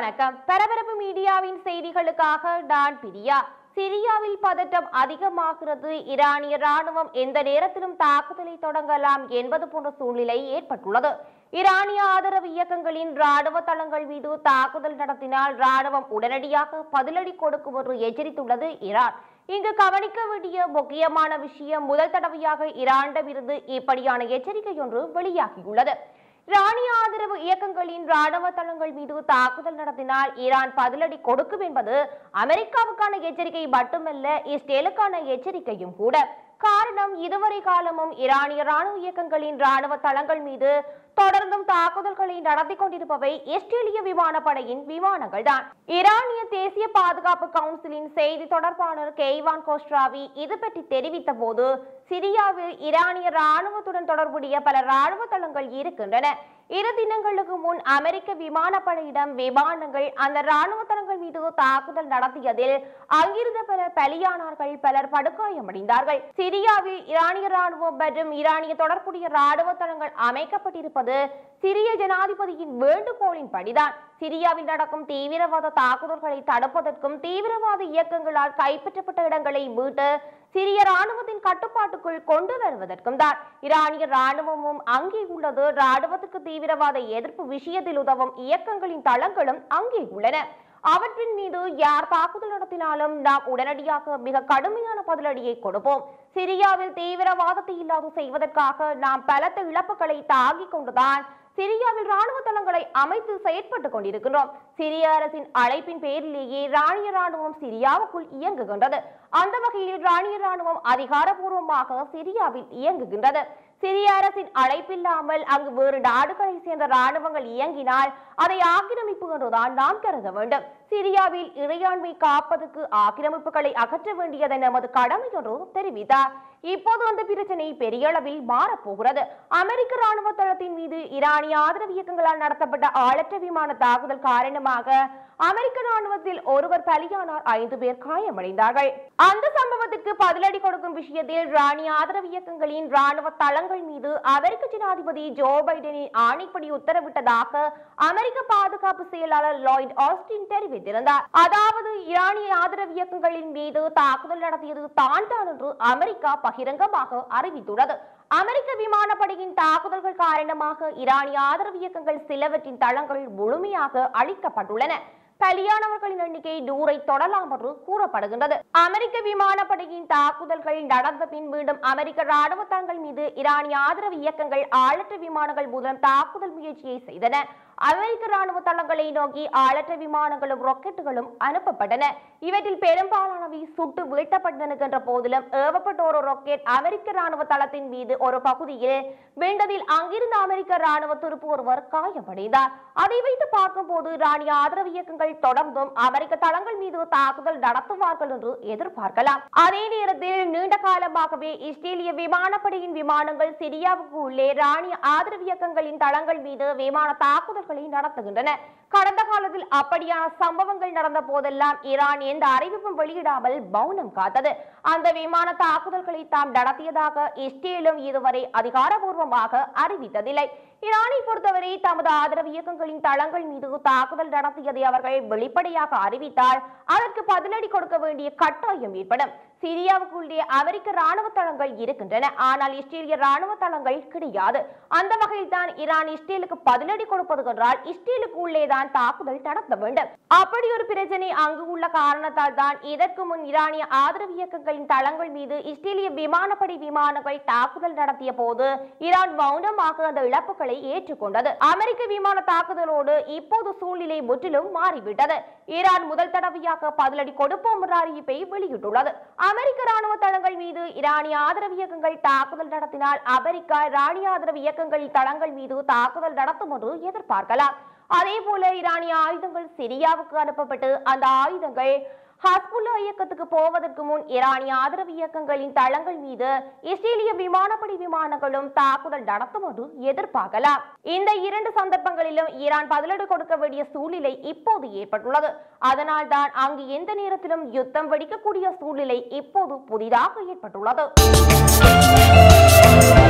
வணக்கம் பரபரப்பு மீடியாவின் செய்திகளுக்காக நான் பிரியா சிரியாவில் பதட்டம் அதிகமாகிறது ஈரானிய ராணுவம் எந்த நேரத்திலும் தாக்குதலை தொடங்கலாம் என்பது போன்ற சூழ்நிலை ஏற்பட்டுள்ளது ஈரானிய ஆதரவு இயக்கங்களின் ராணுவ தளங்கள் மீது தாக்குதல் நடத்தினால் ராணுவம் உடனடியாக பதிலடி கொடுக்கும் என்று எச்சரித்துள்ளது ஈரான் இங்கு கவனிக்க வேண்டிய முக்கியமான விஷயம் முதல் தடவையாக ஈரானிடமிருந்து இப்படியான எச்சரிக்கை ஒன்று வெளியாகியுள்ளது ராணிய ஆதரவு இயக்கங்களின் ராணுவ தளங்கள் மீது தாக்குதல் நடத்தினால் ஈரான் பதிலடி கொடுக்கும் என்பது அமெரிக்காவுக்கான எச்சரிக்கை மட்டுமல்ல இஸ்ரேலுக்கான எச்சரிக்கையும் கூட காரணம் இதுவரை காலமும் ஈரானிய ராணுவ இயக்கங்களின் ராணுவ தளங்கள் மீது தொடர்ந்தும் தாக்குதல்களை நடத்தி கொண்டிருப்பவை இஸ்ரேலிய விமானப்படையின் விமானங்கள் தான் ஈரானிய தேசிய பாதுகாப்பு கவுன்சிலின் செய்தி தொடர்பாளர் கெய்வான் கோஸ்ட்ராவி இது பற்றி தெரிவித்த போது சிரியாவில் ஈரானிய ராணுவத்துடன் தொடர்புடைய பல ராணுவ தளங்கள் இருக்கின்றன இரு தினங்களுக்கு முன் அமெரிக்க விமானப்படையிடம் விமானங்கள் அந்த ராணுவ தளங்கள் மீது தாக்குதல் நடத்தியதில் அங்கிருந்த பலர் பலியானார்கள் பலர் படுகாயமடைந்தார்கள் சிரியாவில் ஈரானிய ராணுவம் மற்றும் ஈரானிய தொடர்புடைய ராணுவ தளங்கள் அமைக்கப்பட்டிருப்பது சிரிய ஜனாதிபதியின் வேண்டுகோளின் படிதான் சிரியாவில் நடக்கும் தீவிரவாத தாக்குதல்களை தடுப்பதற்கும் தீவிரவாத இயக்கங்களால் கைப்பற்றப்பட்ட இடங்களை மீட்டு சிரிய ராணுவத்தின் கட்டுப்பாட்டுக்குள் கொண்டு வருவதற்கும் தான் ஈரானிய ராணுவமும் அங்கே உள்ளது ராணுவத்துக்கு தீவிரவாத எதிர்ப்பு விஷயத்தில் உதவும் இயக்கங்களின் தளங்களும் அங்கே உள்ளன அவற்றின் மீது யார் தாக்குதல் நடத்தினாலும் நாம் உடனடியாக மிக கடுமையான பதிலடியை கொடுப்போம் சிரியாவில் தீவிரவாதத்தை இல்லாது செய்வதற்காக நாம் பலத்த இழப்புகளை தாங்கிக் கொண்டுதான் சிரியாவில் ராணுவ தளங்களை அமைத்து செயற்பட்டுக் கொண்டிருக்கிறோம் சிரிய அரசின் அழைப்பின் பேரிலேயே ராணிய ராணுவம் சிரியாவுக்குள் இயங்குகின்றது அந்த வகையில் ராணிய ராணுவம் அதிகாரப்பூர்வமாக சிரியாவில் இயங்குகின்றது சிரிய அரசின் அழைப்பில்லாமல் அங்கு வேறு நாடுகளை சேர்ந்த ராணுவங்கள் இயங்கினால் அதை ஆக்கிரமிப்பு என்றுதான் நாம் கருத வேண்டும் சிரியாவில் இறையாண்மை காப்பதற்கு ஆக்கிரமிப்புகளை அகற்ற வேண்டியது நமது கடமை என்று தெரிவித்தார் இப்போது அந்த பிரச்சனை பெரிய அளவில் மாறப்போகிறது அமெரிக்க ராணுவ தளத்தின் மீது ஈரானிய ஆதரவு இயக்கங்களால் நடத்தப்பட்ட ஆளற்ற விமான தாக்குதல் காரணமாக அமெரிக்க ராணுவத்தில் ஒருவர் பலியானார் ஐந்து பேர் காயமடைந்தார்கள் அந்த சம்பவத்திற்கு பதிலடி கொடுக்கும் விஷயத்தில் ராணி ஆதரவு இயக்கங்களின் ராணுவ தளங்கள் மீது அமெரிக்க ஜனாதிபதி ஜோ பைடனின் ஆணைப்படி உத்தரவிட்டதாக அமெரிக்க பாதுகாப்பு செயலாளர் லாய்ட் ஆஸ்டின் தெரிவித்திருந்தார் அதாவது ஈரானிய ஆதரவு இயக்கங்களின் மீது தாக்குதல் நடத்தியது தான் தான் என்று அமெரிக்கா பகிரங்கமாக அறிவித்துள்ளது அமெரிக்க விமானப்படையின் தாக்குதல்கள் காரணமாக ஈரானிய ஆதரவு இயக்கங்கள் சிலவற்றின் தளங்கள் முழுமையாக அழிக்கப்பட்டுள்ளன பலியானவர்களின் எண்ணிக்கை நூறை தொடலாம் என்று கூறப்படுகின்றது அமெரிக்க விமானப்படையின் தாக்குதல்கள் நடந்த பின் மீண்டும் அமெரிக்க ராணுவ தளங்கள் மீது ஈரானிய ஆதரவு இயக்கங்கள் ஆளற்ற விமானங்கள் மூலம் தாக்குதல் முயற்சியை செய்தன அமெரிக்க ராணுவ தளங்களை நோக்கி ஆளற்ற விமானங்களும் ராக்கெட்டுகளும் அனுப்பப்பட்டன இவற்றில் பெரும்பாலானவை சுட்டு வீழ்த்தப்பட்டன என்ற போதிலும் ஏவப்பட்ட ஒரு ராக்கெட் அமெரிக்க ராணுவ தளத்தின் மீது ஒரு பகுதியில் விழுந்ததில் அங்கிருந்த அமெரிக்க ராணுவ துருப்பு ஒருவர் காயமடைந்தார் அதை வைத்து பார்க்கும்போது ராணிய ஆதரவு இயக்கங்கள் தொடர்ந்தும் அமெரிக்க தளங்கள் மீது தாக்குதல் நடத்துவார்கள் என்று எதிர்பார்க்கலாம் அதே நேரத்தில் நீண்ட காலமாகவே இஸ்ரேலிய விமானப்படையின் விமானங்கள் சிரியாவுக்கு உள்ளே ராணிய ஆதரவு இயக்கங்களின் தளங்கள் மீது விமான தாக்குதல்களை நடத்துகின்றன கடந்த காலத்தில் அப்படியான சம்பவங்கள் நடந்த போதெல்லாம் ஈரான் எந்த அறிவிப்பும் வெளியிடாமல் மௌனம் காத்தது அந்த விமான தாக்குதல்களை தாம் நடத்தியதாக இஸ்ரேலும் இதுவரை அதிகாரபூர்வமாக அறிவித்ததில்லை ஈரானை பொறுத்தவரை தமது ஆதரவு இயக்கங்களின் தளங்கள் மீது தாக்குதல் நடத்தியதை அவர்கள் வெளிப்படையாக அறிவித்தால் அதற்கு பதிலடி கொடுக்க வேண்டிய கட்டாயம் ஏற்படும் சிரியாவுக்குள்ளே அமெரிக்க ராணுவ தளங்கள் இருக்கின்றன ஆனால் இஸ்ரேலிய ராணுவ தளங்கள் கிடையாது அந்த வகையில் தான் ஈரான் இஸ்ரேலுக்கு பதிலடி கொடுப்பது என்றால் இஸ்ரேலுக்கு உள்ளே தான் தாக்குதல் நடத்த வேண்டும் அப்படி ஒரு பிரச்சனை அங்கு உள்ள காரணத்தால் தான் இதற்கு முன் ஈரானிய ஆதரவு இயக்கங்களின் தளங்கள் மீது இஸ்ரேலிய விமானப்படை விமானங்கள் தாக்குதல் நடத்திய போது ஈரான் மௌனமாக அந்த இழப்புகளை ஏற்றுக்கொண்டது அமெரிக்க விமான தாக்குதலோடு இப்போது சூழ்நிலை முற்றிலும் மாறிவிட்டது ஈரான் முதல் தடவையாக பதிலடி கொடுப்போம் என்ற அறிவிப்பை வெளியிட்டுள்ளது அமெரிக்க ராணுவ தளங்கள் மீது ஈரானிய ஆதரவு இயக்கங்கள் தாக்குதல் நடத்தினால் அமெரிக்கா ஈரானிய ஆதரவு இயக்கங்களின் தளங்கள் மீது தாக்குதல் நடத்தும் என்று எதிர்பார்க்கலாம் அதே போல ஈரானிய ஆயுதங்கள் சிரியாவுக்கு அனுப்பப்பட்டு அந்த ஆயுதங்கள் ஹஸ்புல்லா இயக்கத்துக்கு போவதற்கு முன் ஈரானிய ஆதரவு இயக்கங்களின் தளங்கள் மீது இஸ்ரேலிய விமானப்படை விமானங்களும் தாக்குதல் நடத்தும் என்று எதிர்பார்க்கலாம் இந்த இரண்டு சந்தர்ப்பங்களிலும் ஈரான் பதிலடி கொடுக்க வேண்டிய சூழ்நிலை இப்போது ஏற்பட்டுள்ளது அதனால் தான் அங்கு எந்த நேரத்திலும் யுத்தம் வெடிக்கக்கூடிய சூழ்நிலை இப்போது புதிதாக ஏற்பட்டுள்ளது